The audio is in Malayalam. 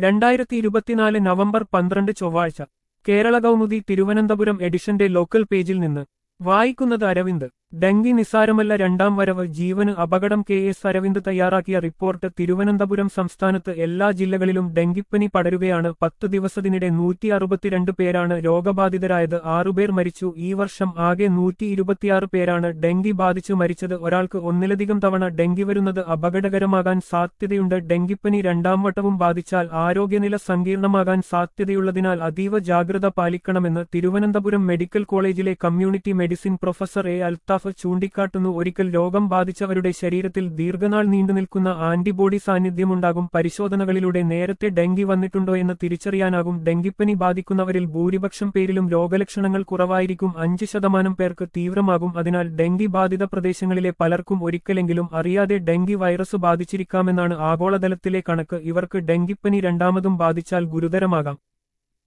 രണ്ടായിരത്തി ഇരുപത്തിനാല് നവംബർ പന്ത്രണ്ട് ചൊവ്വാഴ്ച കേരള കൗമുദി തിരുവനന്തപുരം എഡിഷന്റെ ലോക്കൽ പേജിൽ നിന്ന് വായിക്കുന്നത് അരവിന്ദ് ഡെങ്കി നിസ്സാരമല്ല രണ്ടാം വരവ് ജീവന് അപകടം കെ എസ് അരവിന്ദ് തയ്യാറാക്കിയ റിപ്പോർട്ട് തിരുവനന്തപുരം സംസ്ഥാനത്ത് എല്ലാ ജില്ലകളിലും ഡെങ്കിപ്പനി പടരുകയാണ് പത്ത് ദിവസത്തിനിടെ നൂറ്റി അറുപത്തിരണ്ട് പേരാണ് രോഗബാധിതരായത് ആറുപേർ മരിച്ചു ഈ വർഷം ആകെ നൂറ്റി ഇരുപത്തിയാറ് പേരാണ് ഡെങ്കി ബാധിച്ചു മരിച്ചത് ഒരാൾക്ക് ഒന്നിലധികം തവണ ഡെങ്കി വരുന്നത് അപകടകരമാകാൻ സാധ്യതയുണ്ട് ഡെങ്കിപ്പനി രണ്ടാം വട്ടവും ബാധിച്ചാൽ ആരോഗ്യനില സങ്കീർണമാകാൻ സാധ്യതയുള്ളതിനാൽ അതീവ ജാഗ്രത പാലിക്കണമെന്ന് തിരുവനന്തപുരം മെഡിക്കൽ കോളേജിലെ community medicine professor A Althaf ചൂണ്ടിക്കാട്ടുന്നു ഒരിക്കൽ രോഗം ബാധിച്ചവരുടെ ശരീരത്തിൽ ദീർഘനാൾ നീണ്ടുനിൽക്കുന്ന ആന്റിബോഡി സാന്നിധ്യമുണ്ടാകും പരിശോധനകളിലൂടെ നേരത്തെ ഡെങ്കി വന്നിട്ടുണ്ടോ എന്ന് തിരിച്ചറിയാനാകും ഡെങ്കിപ്പനി ബാധിക്കുന്നവരിൽ ഭൂരിപക്ഷം പേരിലും രോഗലക്ഷണങ്ങൾ കുറവായിരിക്കും അഞ്ച് ശതമാനം പേർക്ക് തീവ്രമാകും അതിനാൽ ഡെങ്കി ബാധിത പ്രദേശങ്ങളിലെ പലർക്കും ഒരിക്കലെങ്കിലും അറിയാതെ ഡെങ്കി വൈറസ് ബാധിച്ചിരിക്കാമെന്നാണ് ആഗോളതലത്തിലെ കണക്ക് ഇവർക്ക് ഡെങ്കിപ്പനി രണ്ടാമതും ബാധിച്ചാൽ ഗുരുതരമാകാം